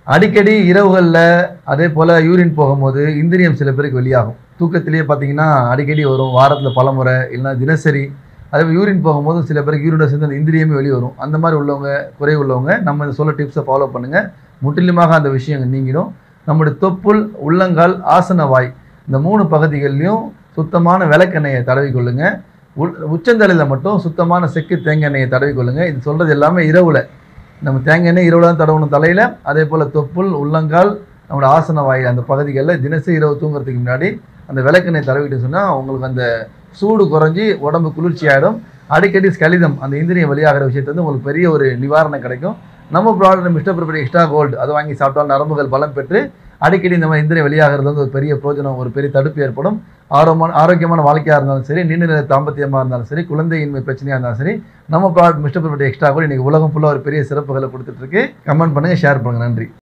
அடிக்கடி இரவுகளில் அதே போல் யூரின் போகும்போது இந்திரியம் சில பேருக்கு வெளியாகும் தூக்கத்திலேயே பார்த்தீங்கன்னா அடிக்கடி வரும் வாரத்தில் பலமுறை இல்லைன்னா தினசரி அதே மாதிரி யூரின் போகும்போது சில பேருக்கு யூரினோட சேர்ந்து அந்த இந்திரியமே வெளியே வரும் அந்த மாதிரி உள்ளவங்க குறை உள்ளவங்க நம்ம இந்த சொல்ல டிப்ஸை ஃபாலோ பண்ணுங்கள் முற்றிலுமாக அந்த விஷயங்கள் நீங்கிடும் நம்முடைய தொப்புள் உள்ளங்கால் ஆசன வாய் இந்த மூணு பகுதிகள்லையும் சுத்தமான விளக்கெண்ணெயை தடவி கொள்ளுங்க உள் உச்சந்தலையில் மட்டும் சுத்தமான செக்கு தேங்காய் எண்ணெயை தடவி கொள்ளுங்க இது சொல்கிறது எல்லாமே இரவில் நம்ம தேங்காய் எண்ணெய் இரவில் தான் தடவணும் தலையில் அதே போல் தொப்புள் உள்ளங்கால் நம்மளோட ஆசன வாய் அந்த பகுதிகளில் தினசரி இரவு தூங்குறதுக்கு முன்னாடி அந்த விளக்கெண்ணெய் தடவிட்டு சொன்னால் உங்களுக்கு அந்த சூடு குறைஞ்சி உடம்பு குளிர்ச்சி ஆகிடும் அடிக்கடி ஸ்கலிதம் அந்த இந்திரியம் வெளியாகிற விஷயத்துல வந்து உங்களுக்கு பெரிய ஒரு நிவாரணம் கிடைக்கும் நம்ம ப்ராடக்ட் மிஸ்டர் ப்ரிப்பரி எக்ஸ்ட்ரா கோல்டு அதை வாங்கி சாப்பிட்டால் நரம்புகள் பலம் பெற்று அடிக்கடி இந்த மாதிரி இந்திரியம் வெளியாகிறது வந்து ஒரு பெரிய பிரோஜனம் ஒரு பெரிய தடுப்பு ஏற்படும் ஆரோக்கியமான ஆரோக்கியமான வாழ்க்கையாக இருந்தாலும் சரி நீண்ட நேர தாம்பத்தியமாக இருந்தாலும் சரி குழந்தையின்மை பிரச்சனையாக இருந்தாலும் சரி நம்ம ப்ராடக்ட் மிஸ்டர் ப்ரிப்பரி எக்ஸ்ட்ரா கோல்டு இன்னைக்கு உலகம் ஃபுல்லாக ஒரு பெரிய சிறப்புகளை கொடுத்துட்டு இருக்கு கமெண்ட் பண்ணுங்கள் ஷேர் பண்ணுங்கள் நன்றி